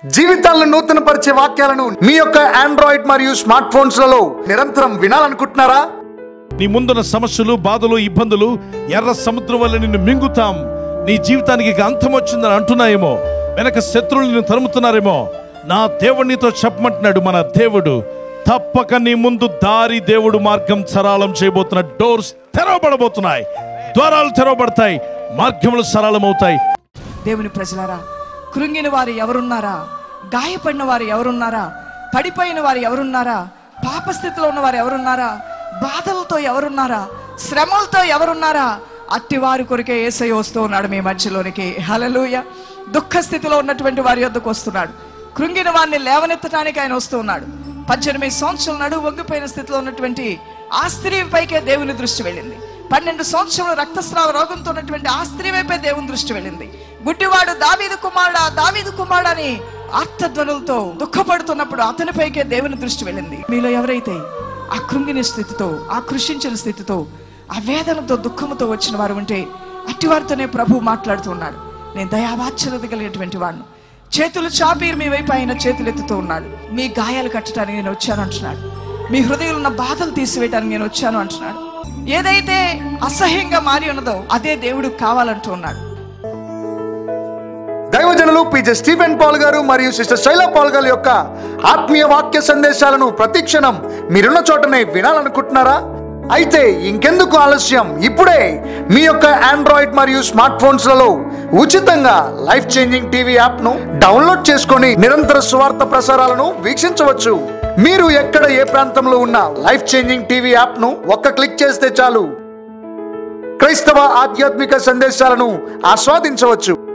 జీవితాలను నూతనపరిచే వాక్యాలను మీ యొక్క ఆండ్రాయిడ్ మరియు స్మార్ట్ ఫోన్స్ లలో నిరంతరం వినాలనుకుంటున్నారా నీ ముందున్న సమస్యలు బాధలు ఇబ్బందులు ఎర్ర సముద్రం వల్ల నిన్ను మింగుతాం నీ జీవితానికి ఇక అంతం వచ్చిందని అంటున్నాయేమో వెనక శత్రువులు నిన్ను తరుముతున్నారేమో నా దేవుడు నీతో చెప్పమంటున్నాడు మన దేవుడు తప్పక నీ ముందు దారి దేవుడు మార్గం సరళం చేయబోతున్న డోర్స్ తెరవబడబోతున్నాయి ద్వారాలు తెరవబడతాయి మార్గములు సరళమవుతాయి దేవుని ప్రజలారా కృంగిన వారు ఎవరున్నారా గాయపడిన వారు ఎవరున్నారా పడిపోయిన వారు ఎవరున్నారా పాపస్థితిలో ఉన్న వారు ఎవరున్నారా బాధలతో ఎవరున్నారా శ్రమలతో ఎవరున్నారా అట్టి వారి కొరికే ఏసై వస్తూ ఉన్నాడు మీ మధ్యలోనికి హలలుయ దుఃఖ స్థితిలో ఉన్నటువంటి వారి యొద్దకు వస్తున్నాడు కృంగిన వారిని లేవనెత్తడానికి ఆయన వస్తూ ఉన్నాడు పద్దెనిమిది సంవత్సరాల నడువు వంగిపోయిన స్థితిలో ఉన్నటువంటి ఆ స్త్రీ పైకే దేవుని దృష్టి వెళ్ళింది పన్నెండు సంవత్సరాలు రక్తస్రావ రోగంతో ఉన్నటువంటి ఆ స్త్రీ వైపే దేవుని దృష్టి వెళ్ళింది గుడ్డివాడు దావీదు కుమారుడా దావీదు కుమారుడని ఆర్తధ్వనులతో దుఃఖపడుతున్నప్పుడు అతనిపైకే దేవుని దృష్టి వెళ్ళింది మీలో ఎవరైతే ఆ కృంగిన స్థితితో ఆ కృషించిన స్థితితో ఆ వేదనతో దుఃఖముతో వచ్చిన వారు ఉంటే అట్టి వారితోనే ప్రభు మాట్లాడుతున్నాడు నేను దయావాచ్యత కలిగినటువంటి వాడిని చేతులు చాపి మీ వైపు ఆయన చేతులు ఎత్తుతూ ఉన్నాడు మీ గాయాలు కట్టడానికి నేను వచ్చాను అంటున్నాడు మీ హృదయంలో ఉన్న బాధలు తీసివేయడానికి నేను వచ్చాను అంటున్నాడు ఏదైతే అసహ్యంగా మారి ఉన్నదో అదే దేవుడు కావాలంటూ ఉన్నాడు దైవజనులు పిజె స్టీఫెన్ పాల్ గారు మరియు సిస్టర్ శైలా పాల్ గారి యొక్క ఆత్మీయ వాక్య సందేశాలను ప్రతిక్షణం మీరున్న చోటనే వినాలనుకుంటున్నారా అయితే ఇంకెందుకు ఆలస్యం ఇప్పుడే మీ యొక్క ఆండ్రాయిడ్ మరియు స్మార్ట్ ఫోన్స్ లలో ఉచితంగా లైఫ్ చేంజింగ్ టీవీ యాప్ ను డౌన్లోడ్ చేసుకొని నిరంతర సువార్త ప్రసారాలను వీక్షించవచ్చు మీరు ఎక్కడ ఏ ప్రాంతంలో ఉన్న లైఫ్ చేంజింగ్ టీవీ యాప్ ను ఒక్క క్లిక్ చేస్తే చాలు క్రైస్తవ ఆధ్యాత్మిక సందేశాలను ఆస్వాదించవచ్చు